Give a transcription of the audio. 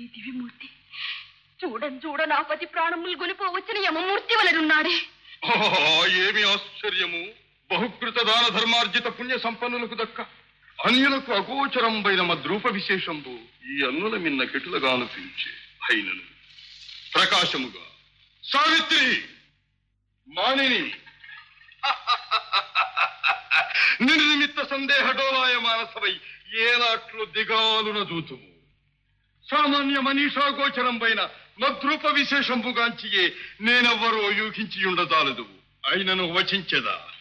దివిమూర్తి చూడని చూడ నా పతి ప్రాణములు గొలిపో వచ్చిన యమమూర్తి వలనున్నాడే ఆహా, ఏమి ఆశ్చర్యము బహుకృత దాన ధర్మార్జిత పుణ్య సంపన్నులకు దక్క అన్యులకు అగోచరంబైన మద్రూప విశేషంబు ఈ అన్నుల మిన్న కెటులగాను పిలిచే అయినను ప్రకాశముగా సావిత్రి మానిని నిర్నిమిత్త సందేహ డోలాయ మానసవై ఏనాట్లు దిగాలున దూతుము సామాన్య మనీషా గోచరం పైన మద్రూప విశేషంబుగాంచియే నేనెవ్వరో యూహించి ఉండదాలదు అయినను వచించెదా